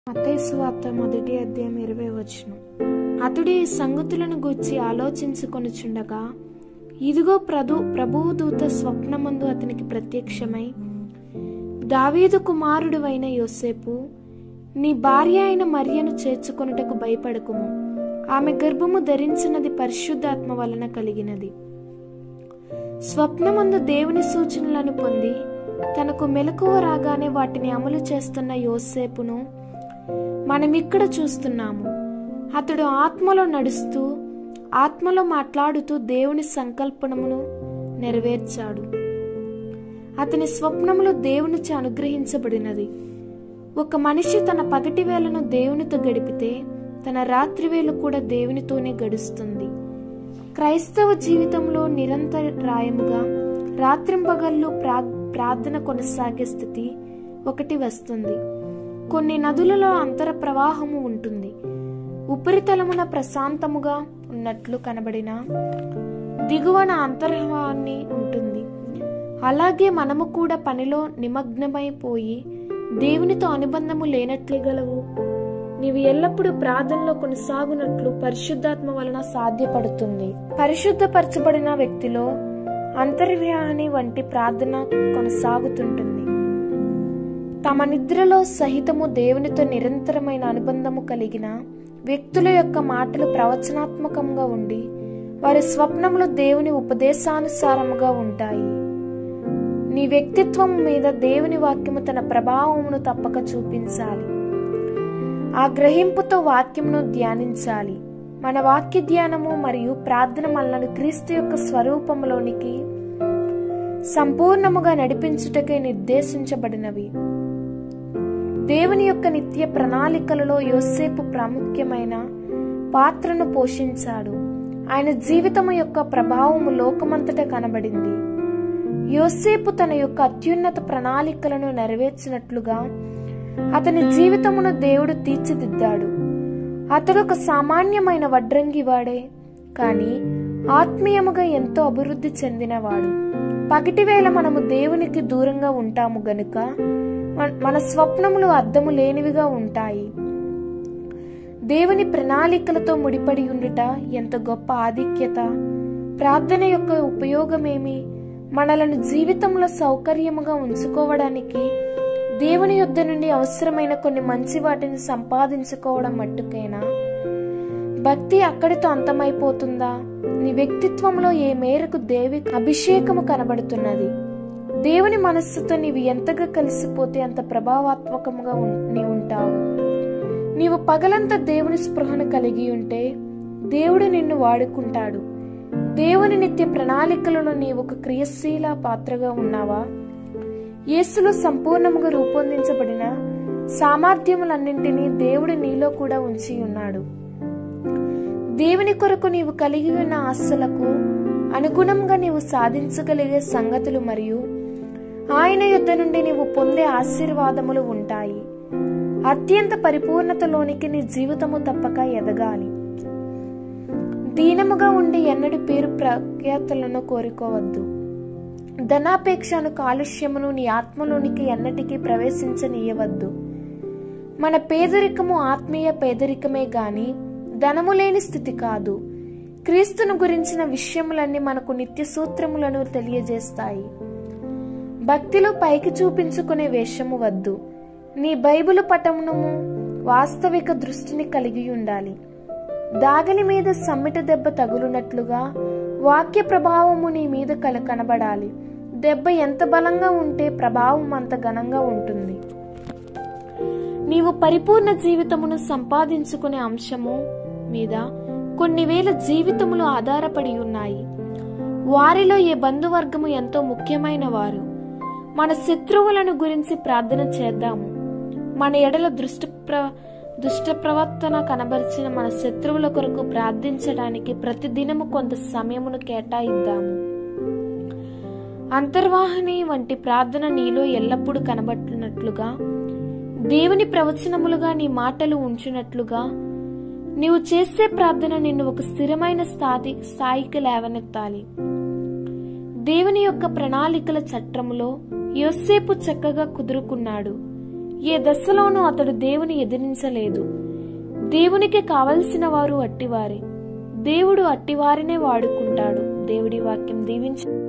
మత్తయి మొదటి అధ్యాయం ఇరవై వచనం అతడు ఈ సంగతులను గూర్చి ఆలోచించుకొనుచుండగా ఇదిగో ప్రభు ప్రభువు దూత స్వప్నమందు అతనికి ప్రత్యక్షమై దావీదు కుమారుడు అయిన యోసేపు నీ భార్య అయిన మరియను చేర్చుకొనుటకు భయపడకుము ఆమె గర్భము ధరించినది పరిశుద్ధాత్మ వలన కలిగినది స్వప్నమందు దేవుని సూచనలను పొంది తనకు మెలకువ రాగానే వాటిని అమలు చేస్తున్న యోసేపును మనమిక్కడ చూస్తున్నాము అతడు ఆత్మలో నడుస్తూ ఆత్మలో మాట్లాడుతూ దేవుని సంకల్పనమును నెరవేర్చాడు అతని స్వప్నములు దేవునిచే అనుగ్రహించబడినది ఒక మనిషి తన పగటి వేళను దేవునితో గడిపితే తన రాత్రి వేళ కూడా దేవునితోనే గడుస్తుంది క్రైస్తవ జీవితంలో నిరంతరాయముగా రాత్రింపగళ్ళు ప్రా ప్రార్థన కొనసాగే స్థితి ఒకటి వస్తుంది కొన్ని నదులలో అంతర ప్రవాహము ఉంటుంది ఉపరితలమున ప్రశాంతముగా ఉన్నట్లు కనబడిన దిగువన అంతర్వాన్ని ఉంటుంది అలాగే మనము కూడా పనిలో నిమగ్నమైపోయి దేవునితో అనుబంధము లేనట్లే గలవు నీవు ఎల్లప్పుడూ ప్రార్థనలో కొనసాగునట్లు పరిశుద్ధాత్మ వలన సాధ్యపడుతుంది పరిశుద్ధపరచబడిన వ్యక్తిలో అంతర్వ్యాని వంటి ప్రార్థన కొనసాగుతుంటుంది తమ నిద్రలో సహితము దేవునితో నిరంతరమైన అనుబంధము కలిగిన వ్యక్తుల యొక్క మాటలు ప్రవచనాత్మకంగా ఉండి వారి స్వప్నములు దేవుని ఉపదేశానుసారముగా ఉంటాయి నీ వ్యక్తిత్వం మీద దేవుని వాక్యము తన ప్రభావమును తప్పక చూపించాలి ఆ గ్రహింపుతో వాక్యమును ధ్యానించాలి మన వాక్య ధ్యానము మరియు ప్రార్థన మనలను క్రీస్తు యొక్క స్వరూపంలోనికి సంపూర్ణముగా నడిపించుటకే నిర్దేశించబడినవి దేవుని యొక్క నిత్య ప్రణాళికలలో యోసేపు ప్రాముఖ్యమైన పాత్రను పోషించాడు ఆయన జీవితము యొక్క ప్రభావము లోకమంతటా కనబడింది యోసేపు తన యొక్క అత్యున్నత ప్రణాళికలను నెరవేర్చినట్లుగా అతని జీవితమును దేవుడు తీర్చిదిద్దాడు అతడు ఒక సామాన్యమైన వడ్రంగివాడే కాని ఆత్మీయముగా ఎంతో అభివృద్ధి చెందినవాడు పగటివేళ మనము దేవునికి దూరంగా ఉంటాము గనుక మన స్వప్నములు అర్థము లేనివిగా ఉంటాయి దేవుని ప్రణాళికలతో ముడిపడి ఉండుట ఎంత గొప్ప ఆధిక్యత ప్రార్థన యొక్క ఉపయోగమేమి మనలను జీవితంలో సౌకర్యముగా ఉంచుకోవడానికి దేవుని యుద్ధ నుండి అవసరమైన కొన్ని మంచి వాటిని సంపాదించుకోవడం మట్టుకైనా భక్తి అక్కడితో అంతమైపోతుందా నీ వ్యక్తిత్వంలో ఏ మేరకు దేవి అభిషేకము కనబడుతున్నది దేవుని మనస్సుతో నీవు ఎంతగా కలిసిపోతే అంత ప్రభావాత్మకముగా నీ ఉంటావు నీవు పగలంతా దేవుని స్పృహను కలిగి ఉంటే దేవుడు నిన్ను వాడుకుంటాడు దేవుని నిత్య ప్రణాళికలలో నీవు ఒక క్రియాశీల పాత్రగా ఉన్నావా యేసులో సంపూర్ణముగా రూపొందించబడిన సామర్థ్యములన్నింటినీ దేవుడు నీలో కూడా ఉంచి ఉన్నాడు దేవుని కొరకు నీవు కలిగి ఉన్న ఆశలకు అనుగుణంగా నీవు సాధించగలిగే సంగతులు మరియు ఆయన యుద్ధ నుండి నీవు పొందే ఆశీర్వాదములు ఉంటాయి అత్యంత పరిపూర్ణతలోనికి నీ జీవితము తప్పక ఎదగాలి దీనముగా ఉండి ఎన్నడి పేరు ప్రఖ్యాతులను కోరుకోవద్దు ధనాపేక్షను కాలుష్యమును నీ ఆత్మలోనికి ఎన్నటికీ ప్రవేశించనీయవద్దు మన పేదరికము ఆత్మీయ పేదరికమే గాని ధనము లేని స్థితి కాదు క్రీస్తును గురించిన విషయములన్నీ మనకు నిత్య సూత్రములను తెలియజేస్తాయి భక్తిలో పైకి చూపించుకునే వేషము వద్దు నీ బైబిలు పటమునము వాస్తవిక దృష్టిని కలిగి ఉండాలి దాగలి మీద సమ్మిట దెబ్బ తగులునట్లుగా వాక్య ప్రభావము నీ మీద కల కనబడాలి దెబ్బ ఎంత బలంగా ఉంటే ప్రభావం అంత ఘనంగా ఉంటుంది నీవు పరిపూర్ణ జీవితమును సంపాదించుకునే అంశము మీద కొన్ని వేల జీవితములు ఆధారపడి ఉన్నాయి వారిలో ఏ బంధువర్గము ఎంతో ముఖ్యమైన వారు మన శత్రువులను గురించి ప్రార్థన చేద్దాము మన ఎడల దృష్టి ప్ర దుష్ట ప్రవర్తన కనబరిచిన మన శత్రువుల కొరకు ప్రార్థించడానికి ప్రతిదినము కొంత సమయమును కేటాయిద్దాము అంతర్వాహిని వంటి ప్రార్థన నీలో ఎల్లప్పుడూ కనబట్టినట్లుగా దేవుని ప్రవచనములుగా నీ మాటలు ఉంచినట్లుగా నీవు చేసే ప్రార్థన నిన్ను ఒక స్థిరమైన స్థాయి స్థాయికి లేవనెత్తాలి దేవుని యొక్క ప్రణాళికల చట్రములో యోసేపు చక్కగా కుదురుకున్నాడు ఏ దశలోనూ అతడు దేవుని ఎదిరించలేదు దేవునికి కావలసిన వారు అట్టివారే దేవుడు అట్టివారినే వాడుకుంటాడు దేవుడి వాక్యం దీవించు